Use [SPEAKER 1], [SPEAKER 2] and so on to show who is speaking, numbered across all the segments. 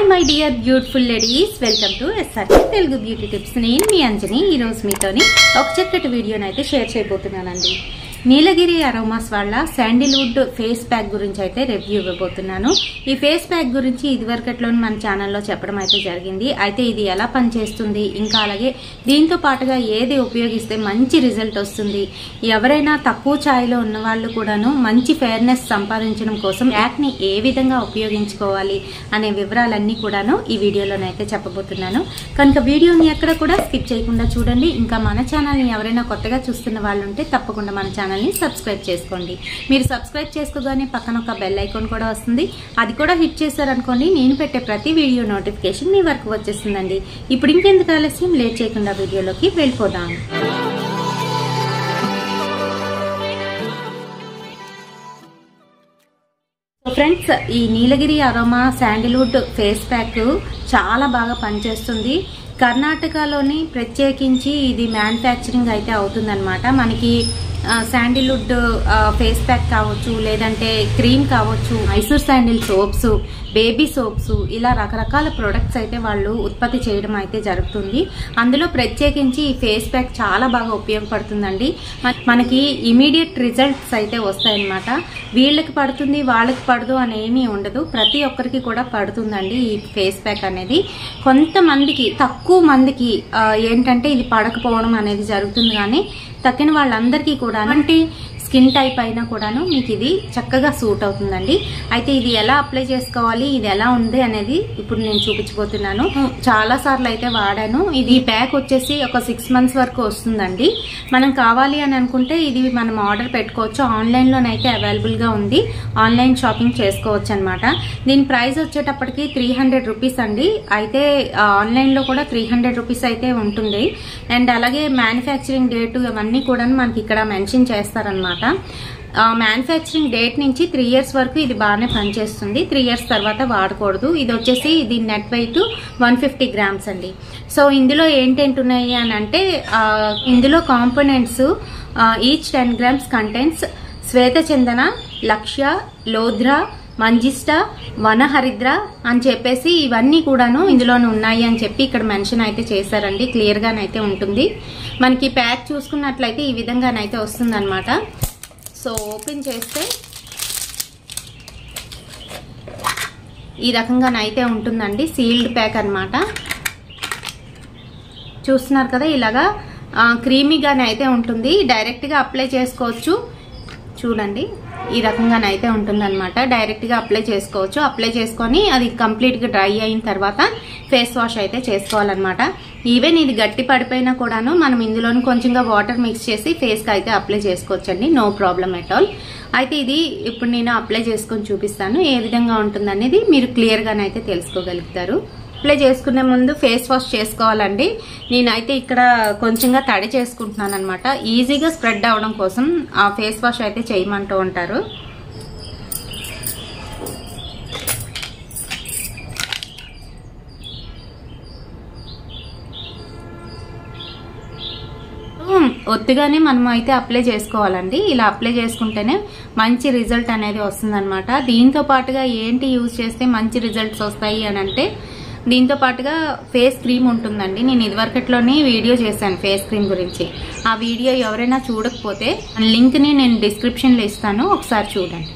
[SPEAKER 1] my dear beautiful ladies welcome to SRK Telugu beauty tips నేను మీ అంజని ఈ రోజు మీతోని ఒక చక్కటి వీడియోని అయితే షేర్ చేయబోతున్నానండి నీలగిరి అరోమాస్ వాళ్ళ శాండిల్వుడ్ ఫేస్ ప్యాక్ గురించి అయితే రివ్యూ ఇవ్వబోతున్నాను ఈ ఫేస్ ప్యాక్ గురించి ఇదివరకట్లో మన ఛానల్లో చెప్పడం అయితే జరిగింది అయితే ఇది ఎలా పనిచేస్తుంది ఇంకా అలాగే దీంతో పాటుగా ఏది ఉపయోగిస్తే మంచి రిజల్ట్ వస్తుంది ఎవరైనా తక్కువ ఛాయిలో ఉన్న వాళ్ళు కూడాను మంచి ఫెయిర్నెస్ సంపాదించడం కోసం యాక్ని ఏ విధంగా ఉపయోగించుకోవాలి అనే వివరాలన్నీ కూడాను ఈ వీడియోలోనైతే చెప్పబోతున్నాను కనుక వీడియోని ఎక్కడ కూడా స్కిప్ చేయకుండా చూడండి ఇంకా మన ఛానల్ని ఎవరైనా కొత్తగా చూస్తున్న వాళ్ళు ఉంటే తప్పకుండా మన ఛానల్ని సబ్స్క్రైబ్ చేసుకోండి మీరు సబ్స్క్రైబ్ చేసుకోగానే పక్కన ఒక బెల్ ఐకాన్ కూడా వస్తుంది అది కూడా హిట్ చేశారనుకోండి నేను పెట్టే ప్రతి వీడియో నోటిఫికేషన్ మీ వరకు వచ్చేస్తుందండి ఇప్పుడు ఇంకెందుకు ఆలస్యం లేట్ చేయకుండా వీడియోలోకి వెళ్ళిపోదాం సో ఫ్రెండ్స్ ఈ Nilgiri aroma sandalwood face pack చాలా బాగా పనిచేస్తుంది కర్ణాటకలోని ప్రత్యేకించి ఇది మ్యానుఫ్యాక్చరింగ్ అయితే అవుతుందన్నమాట మనకి ఆ, శాండిల్వుడ్ ఆ, ఫేస్ ప్యాక్ కావచ్చు లేదంటే క్రీమ్ కావచ్చు Mysore sandal soaps baby soaps ఇలా రకరకాల ప్రొడక్ట్స్ అయితే వాళ్ళు ఉత్పత్తి చేయడం అయితే జరుగుతుంది అందులో ప్రత్యేకించి ఈ ఫేస్ ప్యాక్ చాలా బాగా ఉపయోగపడుతుందండి మన- మనకి ఇమీడియట్ రిజల్ట్స్ అయితే వస్తాయన్నమాట వీళ్ళకి పడుతుంది వాళ్ళకి పడదు అని ఏమీ ఉండదు ప్రతి ఒక్కరికి కూడా పడుతుందండి ఈ ఫేస్ ప్యాక్ అనేది కొంతమందికి తక్కువ మందికి ఆ, ఏంటంటే ఇది పడకపోవడం అనేది జరుగుతుంది కానీ తక్కిన వాళ్ళందరికీ కూడా అంటే స్కిన్ టైప్ అయినా కూడాను మీకు ఇది చక్కగా సూట్ అవుతుందండి అయితే ఇది ఎలా అప్లై చేసుకోవాలి ఇది ఎలా ఉంది అనేది ఇప్పుడు నేను చూపించబోతున్నాను చాలా సార్లు అయితే వాడాను ఇది ప్యాక్ వచ్చేసి ఒక సిక్స్ మంత్స్ వరకు వస్తుందండి మనం కావాలి అని అనుకుంటే ఇది మనం ఆర్డర్ పెట్టుకోవచ్చు ఆన్లైన్లోనైతే అవైలబుల్గా ఉంది ఆన్లైన్ షాపింగ్ చేసుకోవచ్చు అనమాట దీని ప్రైస్ వచ్చేటప్పటికి త్రీ హండ్రెడ్ రూపీస్ అండి అయితే ఆ, ఆన్లైన్లో కూడా త్రీ హండ్రెడ్ రూపీస్ అయితే ఉంటుంది అండ్ అలాగే మ్యానుఫ్యాక్చరింగ్ డేట్ ఇవన్నీ కూడా మనకి ఇక్కడ మెన్షన్ చేస్తారనమాట మ్యానుఫ్యాక్చరింగ్ డేట్ నుంచి త్రీ ఇయర్స్ వరకు ఇది బాగానే పనిచేస్తుంది త్రీ ఇయర్స్ తర్వాత వాడకూడదు ఇది వచ్చేసి దీని net weight one fifty grams అండి సో ఇందులో ఏంటేంటి ఉన్నాయి అని అంటే ఆ, ఇందులో components each ten grams contents శ్వేతచందన లక్ష్య లోధ్ర మంజిష్ట వనహరిద్ర అని చెప్పేసి ఇవన్నీ కూడాను ఇందులోనే ఉన్నాయి అని చెప్పి ఇక్కడ మెన్షన్ అయితే చేశారండి క్లియర్ గానైతే ఉంటుంది మనకి ప్యాక్ చూసుకున్నట్లయితే ఈ విధంగానైతే వస్తుందన్నమాట సో ఓపెన్ చేస్తే ఈ రకంగానైతే ఉంటుందండి సీల్డ్ ప్యాక్ అన్నమాట చూస్తున్నారు కదా ఇలాగా క్రీమీగానే అయితే ఉంటుంది డైరెక్ట్గా అప్లై చేసుకోవచ్చు చూడండి ఈ రకంగానైతే ఉంటుందన్నమాట డైరెక్ట్గా అప్లై చేసుకోవచ్చు అప్లై చేసుకొని అది కంప్లీట్గా డ్రై అయిన తర్వాత ఫేస్ వాష్ అయితే చేసుకోవాలన్నమాట ఈవెన్ ఇది గట్టి పడిపోయినా కూడాను మనం ఇందులోని కొంచెంగా వాటర్ మిక్స్ చేసి ఫేస్కి అయితే అప్లై చేసుకోవచ్చండి నో ప్రాబ్లం ఎట్ ఆల్ అయితే ఇది ఇప్పుడు నేను అప్లై చేసుకొని చూపిస్తాను ఏ విధంగా ఉంటుందనేది మీరు క్లియర్గానైతే తెలుసుకోగలుగుతారు అప్లై చేసుకునే ముందు ఫేస్ వాష్ చేసుకోవాలండి నేనైతే ఇక్కడ కొంచెంగా తడి చేసుకుంటున్నాను అనమాట ఈజీగా స్ప్రెడ్ అవడం కోసం ఆ ఫేస్ వాష్ అయితే చేయమంటూ ఉంటారు ఒత్తిగానే మనం అయితే అప్లై చేసుకోవాలండి ఇలా అప్లై చేసుకుంటేనే మంచి రిజల్ట్ అనేది వస్తుందన్నమాట దీంతో పాటుగా ఏంటి యూజ్ చేస్తే మంచి రిజల్ట్స్ వస్తాయి అని అంటే దీంతో పాటుగా ఫేస్ క్రీమ్ ఉంటుందండి నేను ఇదివరకట్లోనే వీడియో చేశాను ఫేస్ క్రీమ్ గురించి ఆ వీడియో ఎవరైనా చూడకపోతే లింక్ని నేను డిస్క్రిప్షన్లో ఇస్తాను ఒకసారి చూడండి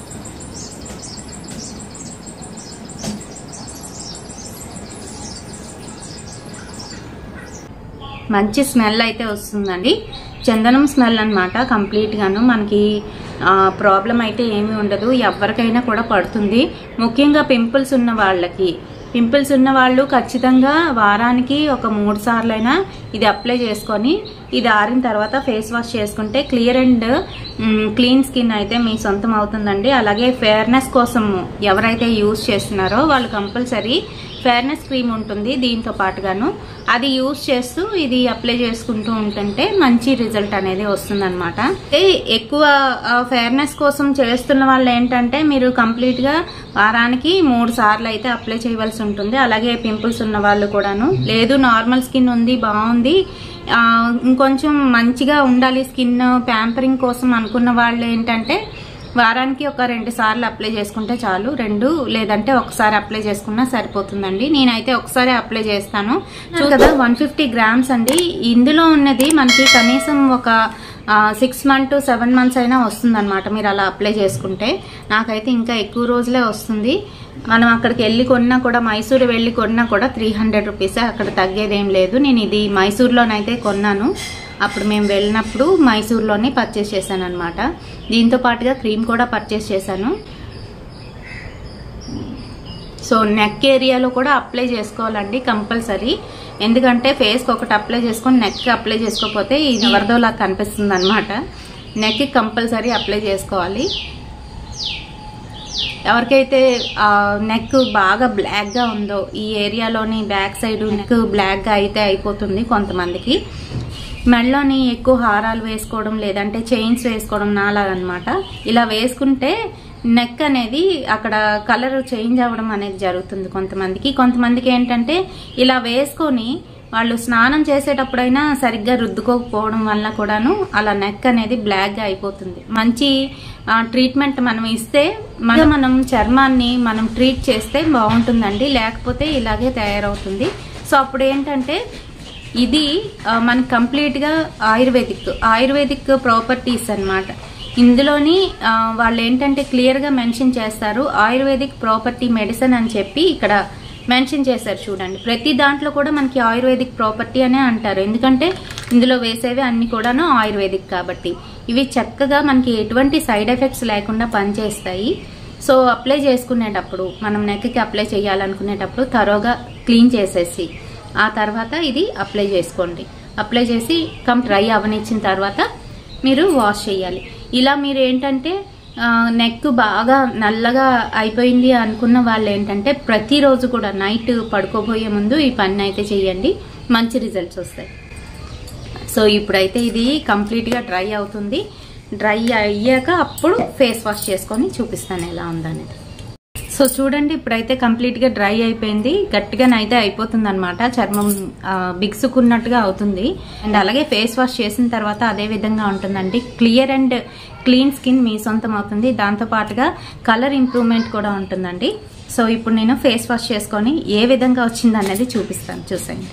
[SPEAKER 1] మంచి స్మెల్ అయితే వస్తుందండి చందనం స్మెల్ అనమాట కంప్లీట్గాను మనకి ప్రాబ్లం అయితే ఏమీ ఉండదు ఎవరికైనా కూడా పడుతుంది ముఖ్యంగా పింపుల్స్ ఉన్న వాళ్ళకి పింపుల్స్ ఉన్న వాళ్ళు ఖచ్చితంగా వారానికి ఒక మూడు సార్లైనా ఇది అప్లై చేసుకొని ఇది ఆరిన తర్వాత ఫేస్ వాష్ చేసుకుంటే క్లియర్ అండ్ క్లీన్ స్కిన్ అయితే మీ సొంతం అవుతుందండి అలాగే ఫేర్నెస్ కోసం ఎవరైతే యూజ్ చేస్తున్నారో వాళ్ళు కంపల్సరీ ఫేర్నెస్ క్రీమ్ ఉంటుంది దీంతో పాటుగాను అది యూజ్ చేస్తూ ఇది అప్లై చేసుకుంటూ ఉంటుంటే మంచి రిజల్ట్ అనేది వస్తుందన్నమాట అయితే ఎక్కువ ఫేర్నెస్ కోసం చేస్తున్న వాళ్ళు ఏంటంటే మీరు కంప్లీట్ గా వారానికి మూడు సార్లు అయితే అప్లై చేయవలసి ఉంటుంది అలాగే పింపుల్స్ ఉన్న వాళ్ళు కూడాను లేదు నార్మల్ స్కిన్ ఉంది బాగుంది ఆ, ఇంకొంచెం మంచిగా ఉండాలి స్కిన్ ప్యాంపరింగ్ కోసం అనుకున్న వాళ్ళు ఏంటంటే వారానికి ఒక రెండు సార్లు అప్లై చేసుకుంటే చాలు రెండు లేదంటే ఒకసారి అప్లై చేసుకున్నా సరిపోతుందండి నేనైతే ఒకసారి అప్లై చేస్తాను చూడు కదా వన్ ఫిఫ్టీ గ్రామ్స్ అండి ఇందులో ఉన్నది మనకి కనీసం ఒక six month to seven months అయినా వస్తుందన్నమాట మీరు అలా అప్లై చేసుకుంటే నాకైతే ఇంకా ఎక్కువ రోజులే వస్తుంది మనం అక్కడికి వెళ్ళి కొన్నా కూడా మైసూరు వెళ్ళి కొన్నా కూడా త్రీ హండ్రెడ్ రూపీసే అక్కడ తగ్గేదేం లేదు నేను ఇది మైసూర్లోనైతే కొన్నాను అప్పుడు మేము వెళ్ళినప్పుడు మైసూర్లోనే పర్చేస్ చేశాను అనమాట దీంతో పాటుగా క్రీమ్ కూడా పర్చేస్ చేశాను సో నెక్ ఏరియాలో కూడా అప్లై చేసుకోవాలండి కంపల్సరీ ఎందుకంటే ఫేస్కి ఒకటి అప్లై చేసుకొని నెక్ అప్లై చేసుకోకపోతే ఇది ఎవరిదోలా కనిపిస్తుంది అనమాట నెక్ కంపల్సరీ అప్లై చేసుకోవాలి ఎవరికైతే నెక్ బాగా బ్లాక్గా ఉందో ఈ ఏరియాలోని బ్యాక్ సైడ్ నెక్ బ్లాక్గా అయితే అయిపోతుంది కొంతమందికి మెడలోని ఎక్కువ హారాలు వేసుకోవడం లేదంటే చైన్స్ వేసుకోవడం నాలాగనమాట ఇలా వేసుకుంటే నెక్ అనేది అక్కడ కలర్ చేంజ్ అవ్వడం అనేది జరుగుతుంది కొంతమందికి కొంతమందికి ఏంటంటే ఇలా వేసుకొని వాళ్ళు స్నానం చేసేటప్పుడైనా సరిగ్గా రుద్దుకోకపోవడం వల్ల కూడాను అలా నెక్ అనేది బ్లాక్గా అయిపోతుంది మంచి ట్రీట్మెంట్ మనం ఇస్తే మన మనం చర్మాన్ని మనం ట్రీట్ చేస్తే బాగుంటుందండి లేకపోతే ఇలాగే తయారవుతుంది సో అప్పుడు ఏంటంటే ఇది ఆ, మనకి కంప్లీట్గా ఆయుర్వేదిక్ ఆయుర్వేదిక్ ప్రాపర్టీస్ అన్నమాట ఇందులోని ఆ, వాళ్ళు ఏంటంటే క్లియర్గా మెన్షన్ చేస్తారు ఆయుర్వేదిక్ ప్రాపర్టీ మెడిసిన్ అని చెప్పి ఇక్కడ మెన్షన్ చేశారు చూడండి ప్రతి దాంట్లో కూడా మనకి ఆయుర్వేదిక్ ప్రాపర్టీ అనే అంటారు ఎందుకంటే ఇందులో వేసేవి అన్ని కూడాను ఆయుర్వేదిక్ కాబట్టి ఇవి చక్కగా మనకి ఎటువంటి సైడ్ ఎఫెక్ట్స్ లేకుండా పనిచేస్తాయి సో అప్లై చేసుకునేటప్పుడు మనం నెక్కి అప్లై చేయాలనుకునేటప్పుడు తరోగా క్లీన్ చేసేసి ఆ తర్వాత ఇది అప్లై చేసుకోండి అప్లై చేసి కమ్ డ్రై అవనిచ్చిన తర్వాత మీరు వాష్ చేయాలి ఇలా మీరు ఏంటంటే నెక్ బాగా నల్లగా అయిపోయింది అనుకున్న వాళ్ళు ఏంటంటే ప్రతిరోజు కూడా నైట్ పడుకోబోయే ముందు ఈ పని అయితే చేయండి మంచి రిజల్ట్స్ వస్తాయి సో ఇప్పుడైతే ఇది కంప్లీట్గా డ్రై అవుతుంది డ్రై అయ్యాక అప్పుడు ఫేస్ వాష్ చేసుకొని చూపిస్తాను ఎలా ఉందనేది సో చూడండి ఇప్పుడైతే కంప్లీట్ గా డ్రై అయిపోయింది గట్టిగానైతే అయిపోతుంది అనమాట చర్మం ఆ, బిగుసుకున్నట్టుగా అవుతుంది అండ్ అలాగే ఫేస్ వాష్ చేసిన తర్వాత అదే విధంగా ఉంటుందండి క్లియర్ అండ్ క్లీన్ స్కిన్ మీ సొంతం అవుతుంది దాంతో పాటుగా కలర్ ఇంప్రూవ్మెంట్ కూడా ఉంటుందండి సో ఇప్పుడు నేను ఫేస్ వాష్ చేసుకొని ఏ విధంగా వచ్చింది అనేది చూపిస్తాను చూసేయండి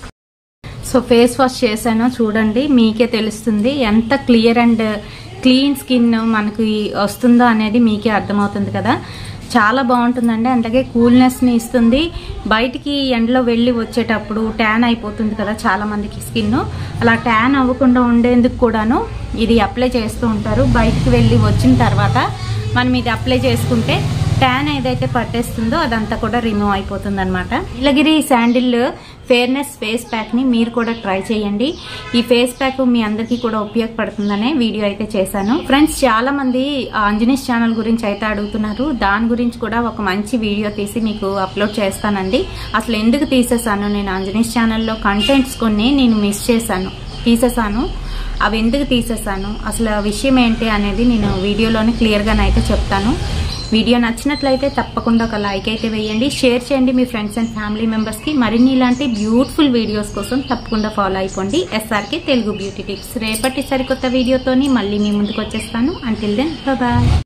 [SPEAKER 1] సో ఫేస్ వాష్ చేశానో చూడండి మీకే తెలుస్తుంది ఎంత క్లియర్ అండ్ క్లీన్ స్కిన్ మనకి వస్తుందో అనేది మీకే అర్థమవుతుంది కదా చాలా బాగుంటుందండి అలాగే కూల్నెస్ని ఇస్తుంది బయటికి ఎండలో వెళ్ళి వచ్చేటప్పుడు ట్యాన్ అయిపోతుంది కదా చాలా మందికి స్కిన్ అలా ట్యాన్ అవ్వకుండా ఉండేందుకు కూడాను ఇది అప్లై చేస్తూ ఉంటారు బయటికి వెళ్ళి వచ్చిన తర్వాత మనం ఇది అప్లై చేసుకుంటే ట్యాన్ ఏదైతే పట్టేస్తుందో అదంతా కూడా రిమూవ్ అయిపోతుంది అనమాట Nilgiri sandal fairness face pack ని మీరు కూడా ట్రై చేయండి ఈ ఫేస్ ప్యాక్ మీ అందరికీ కూడా ఉపయోగపడుతుందనే వీడియో అయితే చేశాను ఫ్రెండ్స్ చాలా మంది అంజనీస్ ఛానల్ గురించి అయితే అడుగుతున్నారు దాని గురించి కూడా ఒక మంచి వీడియో తీసి మీకు అప్లోడ్ చేస్తానండి అసలు ఎందుకు తీసేసాను నేను అంజనీస్ ఛానల్లో కంటెంట్స్ కొన్ని నేను మిస్ చేశాను తీసేసాను అవి ఎందుకు తీసేసాను అసలు ఆ విషయం ఏంటి అనేది నేను వీడియోలోనే క్లియర్గానైతే చెప్తాను వీడియో నచ్చినట్లయితే తప్పకుండా ఒక లైక్ అయితే వేయండి షేర్ చేయండి మీ ఫ్రెండ్స్ అండ్ ఫ్యామిలీ మెంబర్స్కి మరిన్ని ఇలాంటి బ్యూటిఫుల్ వీడియోస్ కోసం తప్పకుండా ఫాలో అయిపోండి ఎస్ఆర్కే తెలుగు బ్యూటీ టిప్స్ రేపటి సరికొత్త వీడియోతోని మళ్ళీ మీ ముందుకు వచ్చేస్తాను అంటిల్ దెన్ బాయ్